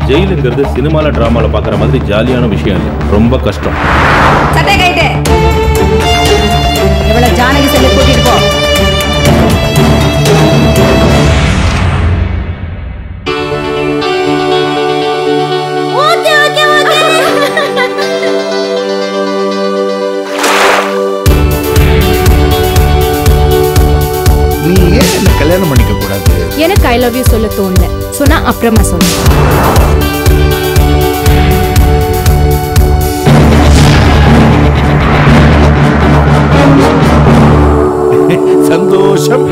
ஜெயிலுங்கிறது சினிமால டிராமால பார்க்குற மாதிரி ஜாலியான விஷயம் இல்லை ரொம்ப கஷ்டம் சட்டை கைட்டு இவ்வளவு ஜானகி சொல்லி கூட்டிட்டு போ ஓகே ஓகே ஓகே நீ ஏன் என்ன கல்யாணம் பண்ணிக்க கூடாது எனக்கு ஐ லவ் யூ சொல்ல தோணல சொன்னா அப்புறமா சொல்ல சந்தோஷம்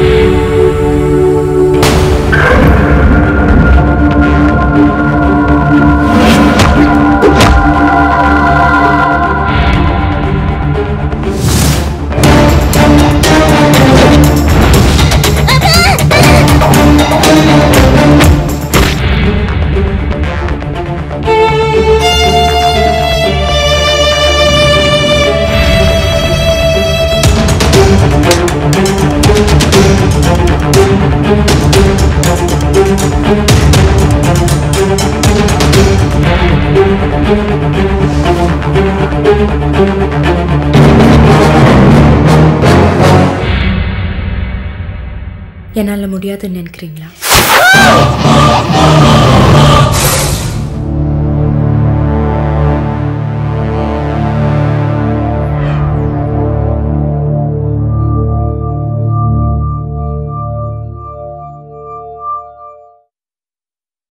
என்னால முடியாதுன்னு நினைக்கிறீங்களா